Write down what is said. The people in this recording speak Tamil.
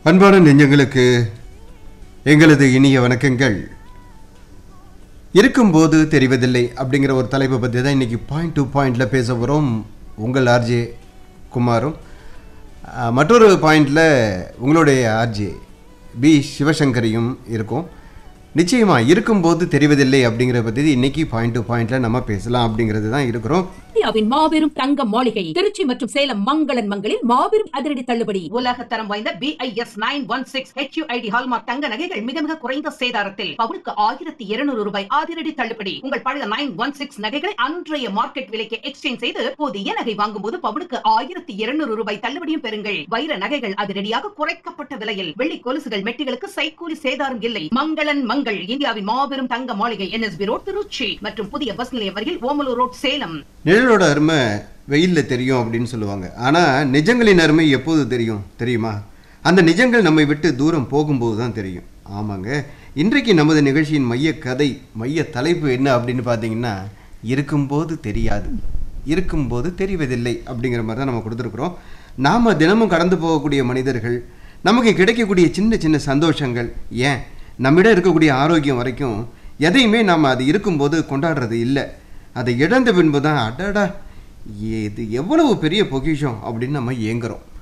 அன்பான நெஞ்சங்களுக்கு எங்களது இனிய வணக்கங்கள் இருக்கும்போது தெரிவதில்லை அப்படிங்கிற ஒரு தலைப்பை பற்றி தான் இன்றைக்கி பாயிண்ட் டு பாயிண்டில் பேச போகிறோம் உங்கள் ஆர்ஜே குமாரும் அஹ், மற்றொரு பாயிண்டில் உங்களுடைய ஆர்ஜே பி சிவசங்கரியும் இருக்கும் நிச்சயமாக இருக்கும்போது தெரிவதில்லை அப்படிங்கிறத பற்றி இன்னைக்கு பாயிண்ட் டு பாயிண்டில் நம்ம பேசலாம் அப்படிங்கிறது தான் இருக்கிறோம் இந்தியாவின் மாபெரும் தங்க மாளிகை திருச்சி மற்றும் சேலம் மங்களன் மங்களில் மாபெரும் அதிரடி தள்ளுபடி உலக தரம் வாய்ந்த BIS nine one six HUID hallmark தங்க நகைகள் மிக மிக குறைந்த சேதாரத்தில் பவுனுக்கு ஆயிரத்தி இருநூறு ரூபாய் அதிரடி தள்ளுபடி உங்கள் பழைய நைன் ஒன் சிக்ஸ் நகைகளை அன்றைய மார்க்கெட் விலைக்கு எக்ஸ்சேஞ்ச் செய்து புதிய நகை வாங்கும் போது பவுனுக்கு ஆயிரத்தி இருநூறு ரூபாய் தள்ளுபடியும் பெறுங்கள் வைர நகைகள் அதிரடியாக குறைக்கப்பட்ட விலையில் வெள்ளி கொலுசுகள் மெட்டிகளுக்கு சைக்கூலி சேதாரம் இல்லை மங்களன் மங்கள் இந்தியாவின் மாபெரும் தங்க மாளிகை என்எஸ்பி ரோட் திருச்சி மற்றும் புதிய பஸ் நிலையம் அருகில் ஓமலூர் ரோட் சேலம் நிழலோட அருமை வெயிலில் தெரியும் அப்படின்னு சொல்லுவாங்க ஆனால் நிஜங்களின் அருமை எப்போது தெரியும் தெரியுமா அந்த நிஜங்கள் நம்மை விட்டு தூரம் போகும்போது தான் தெரியும் ஆமாங்க இன்றைக்கு நமது நிகழ்ச்சியின் மைய கதை மைய தலைப்பு என்ன அப்படின்னு பார்த்தீங்கன்னா இருக்கும்போது தெரியாது இருக்கும்போது தெரிவதில்லை அப்படிங்கிற மாதிரி தான் நம்ம கொடுத்துருக்குறோம் நாம் தினமும் கடந்து போகக்கூடிய மனிதர்கள் நமக்கு கிடைக்கக்கூடிய சின்ன சின்ன சந்தோஷங்கள் ஏன் நம்மிடம் இருக்கக்கூடிய ஆரோக்கியம் வரைக்கும் எதையுமே நாம் அது இருக்கும்போது கொண்டாடுறது இல்லை அதை இழந்த பின்பு தான் அடடா இது எவ்வளவு பெரிய பொக்கிஷம் அப்படின்னு நம்ம ஏங்குறோம்